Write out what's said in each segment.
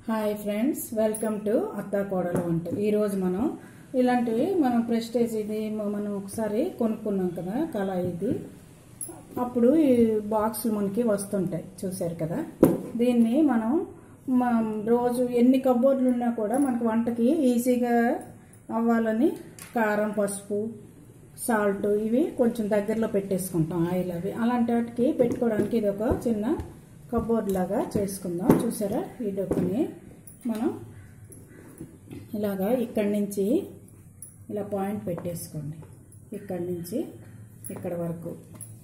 hi friends welcome to అత్తా కోడల వంటలు ఈరోజు మనం ఇలాంటివి మనం ప్రెస్టేజ్ ఇది మనం ఒకసారి కొనుక్కున్నాం కదా కళాయి ఇది అప్పుడు ఈ బాక్సులు మనకి వస్తుంటాయి చూశారు కదా దీన్ని మనం మనం రోజు ఎన్ని కబోర్డ్లు ఉన్నా కూడా మనకు వంటకి ఈజీగా అవ్వాలని కారం పసుపు సాల్ట్ ఇవి కొంచెం దగ్గరలో పెట్టేసుకుంటాం ఆయిల్ అవి అలాంటి వాటికి పెట్టుకోవడానికి ఇది ఒక చిన్న కబోర్డ్ లాగా చేసుకుందాం చూసారా ఈ డొక్కుని మనం ఇలాగా ఇక్కడి నుంచి ఇలా పాయింట్ పెట్టేసుకోండి ఇక్కడి నుంచి ఇక్కడ వరకు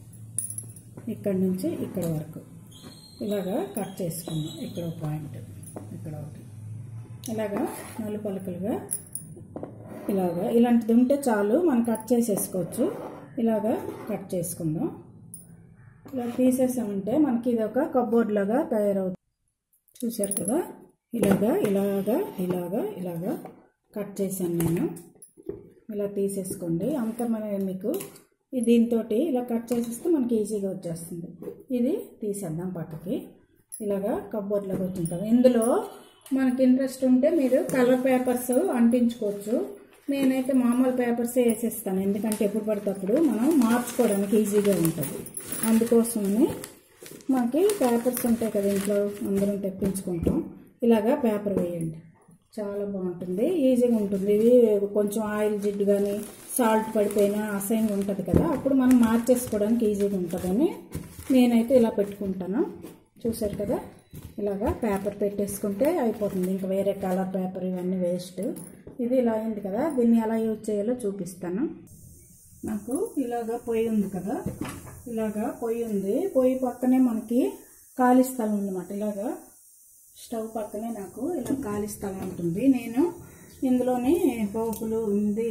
ఇక్కడి నుంచి ఇక్కడ వరకు ఇలాగా కట్ చేసుకుందాం ఇక్కడ ఒక పాయింట్ ఇక్కడ ఒకటి ఇలాగా నలు పలకలుగా ఇలాగా ఇలాంటిది ఉంటే చాలు మనం కట్ చేసేసుకోవచ్చు ఇలాగా కట్ చేసుకుందాం ఇలా తీసేసామంటే మనకి ఇది ఒక కబోర్డ్ లాగా తయారవుతుంది చూశారు కదా ఇలాగా ఇలాగా ఇలాగా ఇలాగా కట్ చేశాను నేను ఇలా తీసేసుకోండి అంత మన మీకు ఈ దీంతో ఇలా కట్ చేసేస్తే మనకి ఈజీగా వచ్చేస్తుంది ఇది తీసేద్దాం పక్కకి ఇలాగా కబోర్డ్ లాగా వచ్చింది కదా ఇందులో మనకి ఇంట్రెస్ట్ ఉంటే మీరు కలర్ పేపర్స్ అంటించుకోవచ్చు నేనైతే మామూలు పేపర్సే వేసేస్తాను ఎందుకంటే ఎప్పుడు పడితే అప్పుడు మనం మార్చుకోవడానికి ఈజీగా ఉంటుంది అందుకోసమని మనకి పేపర్స్ ఉంటాయి కదా ఇంట్లో అందరం తెప్పించుకుంటాం ఇలాగా పేపర్ వేయండి చాలా బాగుంటుంది ఈజీగా ఉంటుంది ఇది కొంచెం ఆయిల్ జిడ్డు కానీ సాల్ట్ పడిపోయినా అసహ్యంగా ఉంటుంది కదా అప్పుడు మనం మార్చేసుకోవడానికి ఈజీగా ఉంటుందని నేనైతే ఇలా పెట్టుకుంటాను చూసారు కదా ఇలాగా పేపర్ పెట్టేసుకుంటే అయిపోతుంది ఇంకా వేరే కలర్ పేపర్ ఇవన్నీ వేస్ట్ ఇది ఇలా అయింది కదా దీన్ని ఎలా యూజ్ చేయాలో చూపిస్తాను నాకు ఇలాగా పొయ్యి ఉంది కదా ఇలాగా పొయ్యి ఉంది పొయ్యి పక్కనే మనకి ఖాళీ స్థలం ఉందన్నమాట ఇలాగా స్టవ్ పక్కనే నాకు ఇలా ఖాళీ స్థలం ఉంటుంది నేను ఇందులోని పోపులు ఉంది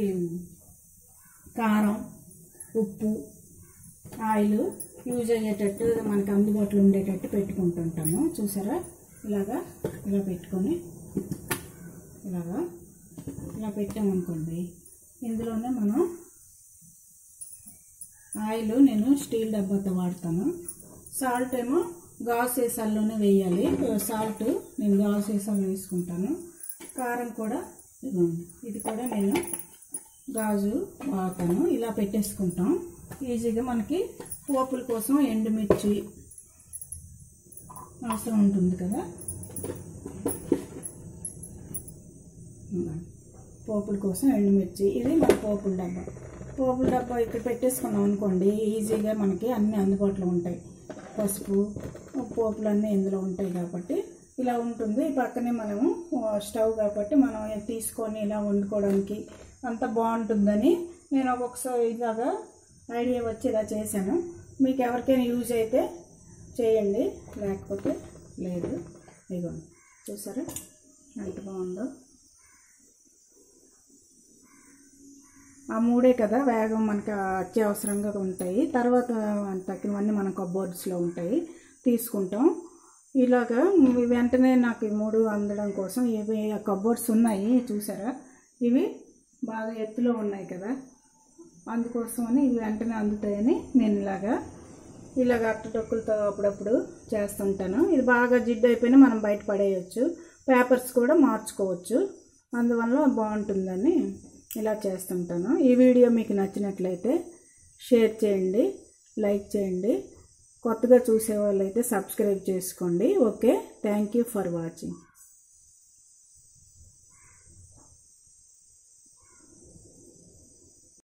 కారం ఉప్పు ఆయిల్ యూజ్ అయ్యేటట్టు మనకి అందుబాటులో ఉండేటట్టు పెట్టుకుంటుంటాను చూసారా ఇలాగా ఇలా పెట్టుకొని ఇలాగా ఇలా పెట్టామనుకోండి ఇందులోనే మనం ఆయిల్ నేను స్టీల్ డబ్బాతో వాడతాను సాల్ట్ ఏమో గాజు సీసాల్లోనే వేయాలి సాల్ట్ నేను గాజు సీసాలు వేసుకుంటాను కారం కూడా ఇదిగోండి ఇది కూడా నేను గాజు వాడతాను ఇలా పెట్టేసుకుంటాం ఈజీగా మనకి పోపుల కోసం ఎండుమిర్చి అవసరం ఉంటుంది కదా పోపుల కోసం ఎండుమిర్చి ఇది మన పోపుల డబ్బా పోపుల డబ్బా ఇక్కడ పెట్టేసుకున్నాం అనుకోండి ఈజీగా మనకి అన్నీ అందుబాటులో ఉంటాయి పసుపు పోపులు అన్నీ ఇందులో ఉంటాయి కాబట్టి ఇలా ఉంటుంది పక్కనే మనము స్టవ్ కాబట్టి మనం తీసుకొని ఇలా వండుకోవడానికి అంత బాగుంటుందని నేను ఒక్కొక్కసారి ఇలాగా ఐడియా వచ్చి ఇలా చేశాను మీకు ఎవరికైనా యూజ్ అయితే చేయండి లేకపోతే లేదు ఇదిగోండి చూసారా ఎంత బాగుందో ఆ మూడే కదా వేగం మనకి అత్యవసరంగా ఉంటాయి తర్వాత తగ్గినవన్నీ మన కబోర్డ్స్లో ఉంటాయి తీసుకుంటాం ఇలాగా వెంటనే నాకు ఈ మూడు అందడం కోసం ఇవి కబోర్డ్స్ ఉన్నాయి చూసారా ఇవి బాగా ఎత్తులో ఉన్నాయి కదా అందుకోసమని ఇవి వెంటనే అందుతాయని నేను ఇలాగా ఇలాగ అట్టటొక్కులతో అప్పుడప్పుడు చేస్తుంటాను ఇది బాగా జిడ్డు అయిపోయినా మనం బయట పడేయచ్చు పేపర్స్ కూడా మార్చుకోవచ్చు అందువల్ల బాగుంటుందని ఇలా చేస్తుంటాను ఈ వీడియో మీకు నచ్చినట్లయితే షేర్ చేయండి లైక్ చేయండి కొత్తగా చూసే వాళ్ళైతే సబ్స్క్రైబ్ చేసుకోండి okay thank you for watching